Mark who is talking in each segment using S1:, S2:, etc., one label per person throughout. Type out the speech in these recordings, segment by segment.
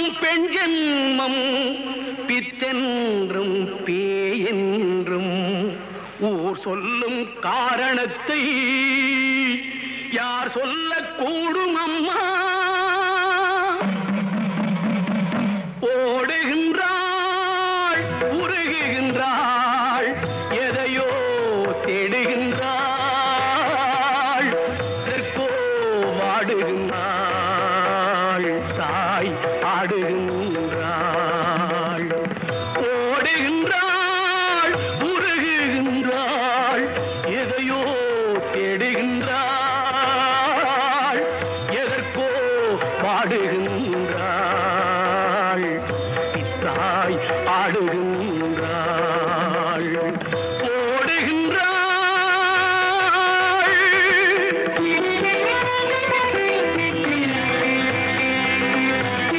S1: சொல்லும் பெண் ஜென்மம் பித்தென்றும் பேயென்றும் ஊர் சொல்லும் காரணத்தை யார் சொல்லக்கூடும் அம்மா ஓடுகின்றாள் உருகுகின்றாள் எதையோ தேடுகின்றாள் எதற்கோ வாடுகின்றாள் தாய் ஆடுகின்றாள் ஓடுகின்றாள் உருகுகின்றாள் எதையோ தேடுகின்றாள் எதற்கோ பாடுகின்றாள் தாய் ஆடுகின்றாள் ஓடுகின்றாள்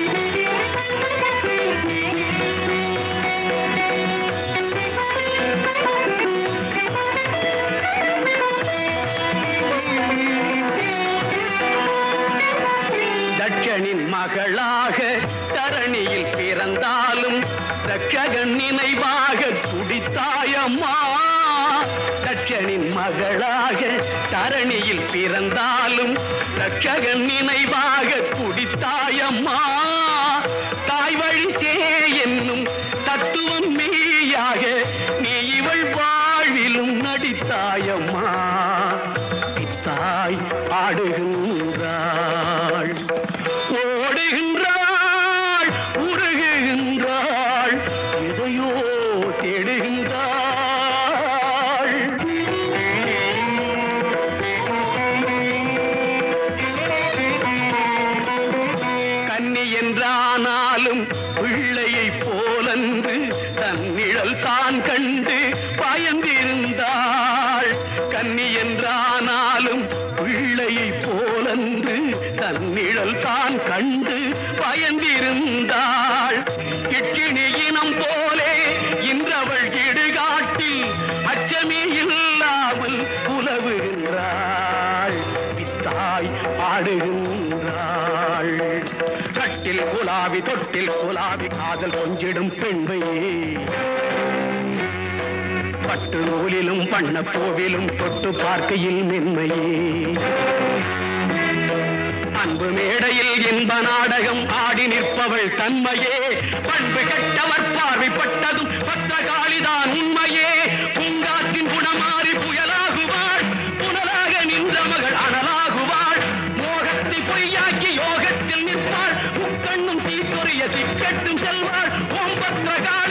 S1: தட்சனின் மகளாக தரணியில் பிறந்தாலும் ரட்சகன் நினைவாக துடித்தாயம்மா தட்சனின் மகளாக தரணியில் பிறந்தாலும் ரட்சகன் நினைவாக துடித்தாயம்மா தாய் வழி சே என்னும் தத்துவம் மெய்யாக நீ இவள் வாழ்விலும் நடித்தாயம்மா தாய் ஆடுகின்றாள் ஓடுகின்றாள் உருகுகின்றாள் எதையோ தேடுகின்றாள் கன்னி என்றானாலும் பிள்ளையை போலன்று தன் நிழல் தான் கண்டு பயந்திருந்தாள் கன்னி என்றானாலும் பிள்ளையை போலன்று தன் நிழல் தான் கண்டு பயந்திருந்தாள் இட்கிணி இனம் போலே இன்றவள் இடுகாட்டில் அச்சமே இல்லாமல் புலவுகின்றாள் பித்தாய் ஆடுகின்றாள் கட்டில் குலாவி தொட்டில் குலாவி காதல் கொஞ்சிடும் பெண்மையே பட்டு நூலிலும் பண்ண பூவிலும் தொட்டு பார்க்கையில் மென்மையே அன்பு மேடையில் இன்ப நாடகம் ஆடி நிற்பவள் தன்மையே பண்பு கெட்டவர் பார்வைப்பட்டதும் பத்திரகாளிதான் உண்மையே பூங்காற்றின் குணமாறி புயலாகுவாள் புனலாக நின்ற மகள் அனலாகுவாள் மோகத்தை பொய்யாக்கி யோகத்தில் நிற்பாள் முக்கண்ணும் தீப்பொறிய திக்கட்டும் செல்வாள் ஓம் பத்திரகாளி